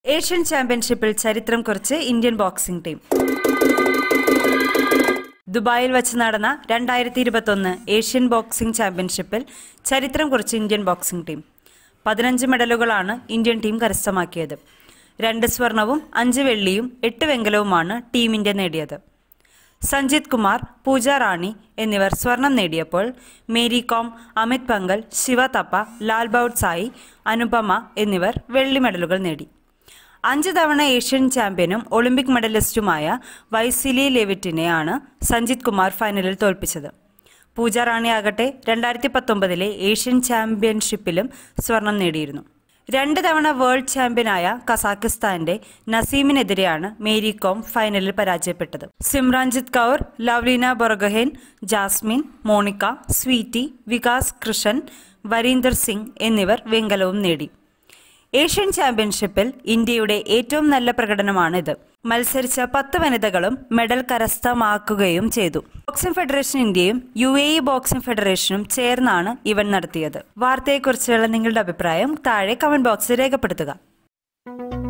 Asian ചാമ്പ്യൻഷിപ്പിൽ ചരിത്രം കുറിച്ച് ഇന്ത്യൻ ബോക്സിംഗ് ടീം ദുബായിൽ വച്ച് നടന്ന രണ്ടായിരത്തി ഇരുപത്തൊന്ന് ഏഷ്യൻ ബോക്സിംഗ് ചാമ്പ്യൻഷിപ്പിൽ ചരിത്രം കുറിച്ച് ഇന്ത്യൻ ബോക്സിംഗ് ടീം പതിനഞ്ച് മെഡലുകളാണ് ഇന്ത്യൻ ടീം കരസ്ഥമാക്കിയത് രണ്ട് സ്വർണവും അഞ്ച് വെള്ളിയും എട്ട് വെങ്കലവുമാണ് ടീം ഇന്ത്യ നേടിയത് സഞ്ജിത് കുമാർ പൂജ റാണി എന്നിവർ സ്വർണം നേടിയപ്പോൾ മേരി കോം അമിത് പങ്കൽ ശിവ തപ്പ ലാൽ ബൌട്ട് സായി അനുപമ എന്നിവർ വെള്ളി മെഡലുകൾ നേടി അഞ്ച് തവണ ഏഷ്യൻ ചാമ്പ്യനും ഒളിമ്പിക് മെഡലിസ്റ്റുമായ വൈസിലി ലെവിറ്റിനെയാണ് സഞ്ജിത് കുമാർ ഫൈനലിൽ തോൽപ്പിച്ചത് പൂജ റാണി ആകട്ടെ രണ്ടായിരത്തി പത്തൊമ്പതിലെ ഏഷ്യൻ ചാമ്പ്യൻഷിപ്പിലും സ്വർണം നേടിയിരുന്നു രണ്ട് തവണ വേൾഡ് ചാമ്പ്യനായ കസാഖിസ്ഥാന്റെ നസീമിനെതിരെയാണ് മേരി കോം ഫൈനലിൽ പരാജയപ്പെട്ടത് സിമ്രാൻജിത് കൗർ ലവ്ലീന ബൊറഗഹെൻ ജാസ്മിൻ മോണിക്ക സ്വീറ്റി വികാസ് കൃഷൻ വരീന്ദർ സിംഗ് എന്നിവർ വെങ്കലവും നേടി ഏഷ്യൻ ചാമ്പ്യൻഷിപ്പിൽ ഇന്ത്യയുടെ ഏറ്റവും നല്ല പ്രകടനമാണിത് മത്സരിച്ച പത്ത് വനിതകളും മെഡൽ കരസ്ഥമാക്കുകയും ചെയ്തു ബോക്സിംഗ് ഫെഡറേഷൻ ഇന്ത്യയും യു എ ഇ ബോക്സിംഗ് ഫെഡറേഷനും ചേർന്നാണ് ഇവന്റ് നടത്തിയത് വാർത്തയെക്കുറിച്ചുള്ള നിങ്ങളുടെ അഭിപ്രായം താഴെ കമന്റ് ബോക്സിൽ രേഖപ്പെടുത്തുക